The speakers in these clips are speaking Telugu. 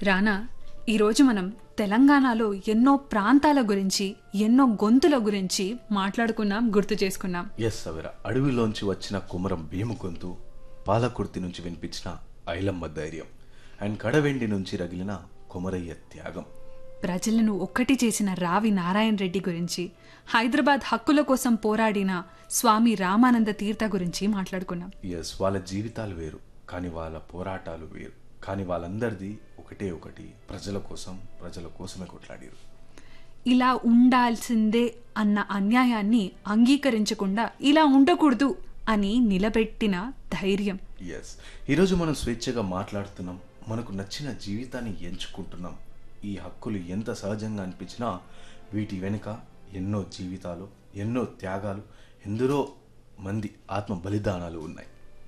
రానా ఈరోజు మనం తెలంగాణలో ఎన్నో ప్రాంతాల గురించి ఎన్నో గొంతుల గురించి మాట్లాడుకున్నాం గుర్తు చేసుకున్నాం ఎస్ సవిర అడవిలోంచి వచ్చిన కుమరం భీము గొంతు పాలకుర్తి నుంచి వినిపించిన ఐలమ్మ ధైర్యం అండ్ కడవెండి నుంచి రగిలిన కుమరయ్య త్యాగం ప్రజలను ఒక్కటి చేసిన రావి నారాయణ రెడ్డి గురించి హైదరాబాద్ హక్కుల కోసం పోరాడిన స్వామి రామానంద తీర్థ గురించి మాట్లాడుకున్నాం ఎస్ వాళ్ళ జీవితాలు వేరు కానీ వాళ్ళ పోరాటాలు వేరు కానీ వాళ్ళందరిది ఒకటే ఒకటి ప్రజల కోసం ప్రజల కోసమే కొట్లాడారు ఇలా ఉండాల్సిందే అన్న అన్యాయాన్ని అంగీకరించకుండా ఇలా ఉండకూడదు అని నిలబెట్టిన ధైర్యం ఎస్ ఈరోజు మనం స్వేచ్ఛగా మాట్లాడుతున్నాం మనకు నచ్చిన జీవితాన్ని ఎంచుకుంటున్నాం ఈ హక్కులు ఎంత సహజంగా అనిపించినా వీటి వెనుక ఎన్నో జీవితాలు ఎన్నో త్యాగాలు ఎందరో మంది ఆత్మ బలిదానాలు ఉన్నాయి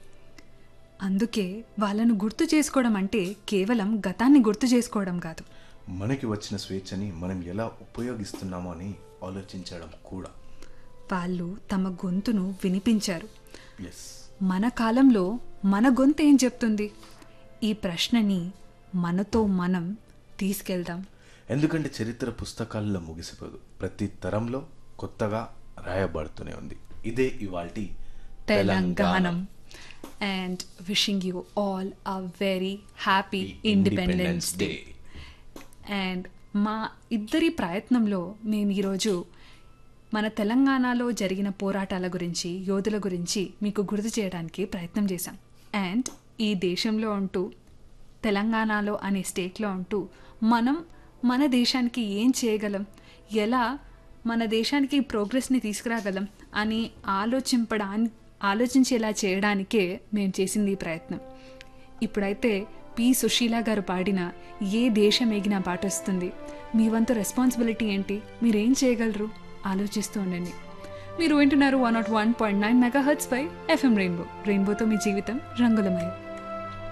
అందుకే వాళ్ళను గుర్తు చేసుకోవడం అంటే కేవలం గతాన్ని గుర్తు చేసుకోవడం కాదు మనకి వచ్చిన స్వేచ్ఛని మనం ఎలా ఉపయోగిస్తున్నామో అని ఆలోచించడం కూడా వాళ్ళు తమ గొంతును వినిపించారు ఎస్ మన కాలంలో మన గొంతు ఏం చెప్తుంది ఈ ప్రశ్నని మనతో మనం తీసుకెళ్దాం ఎందుకంటే చరిత్ర పుస్తకాల్లో ముగిసిపోదు ప్రతి తరంలో కొత్తగా రాయబడుతూనే ఉంది ఇదే ఇవాల్టి తెలంగాణం and wishing you all a very happy independence day and మా ఇద్దరి ప్రయత్నంలో మేము ఈరోజు మన తెలంగాణలో జరిగిన పోరాటాల గురించి యోధుల గురించి మీకు గుర్తు చేయడానికి ప్రయత్నం చేశాం అండ్ ఈ దేశంలో ఉంటూ తెలంగాణలో అనే స్టేట్లో ఉంటూ మనం మన దేశానికి ఏం చేయగలం ఎలా మన దేశానికి ప్రోగ్రెస్ని తీసుకురాగలం అని ఆలోచింపడాన్ని ఆలోచించేలా చేయడానికే మేము చేసింది ఈ ప్రయత్నం ఇప్పుడైతే పి సుశీల గారు పాడిన ఏ దేశం ఎగినా పాట వస్తుంది మీ వంతు రెస్పాన్సిబిలిటీ ఏంటి మీరేం చేయగలరు ఆలోచిస్తూ ఉండండి మీరు వింటున్నారు one not one point nine megahertz పై ఎఫ్ఎం రెయిన్బో రెయిన్బోతో మీ జీవితం రంగులమయం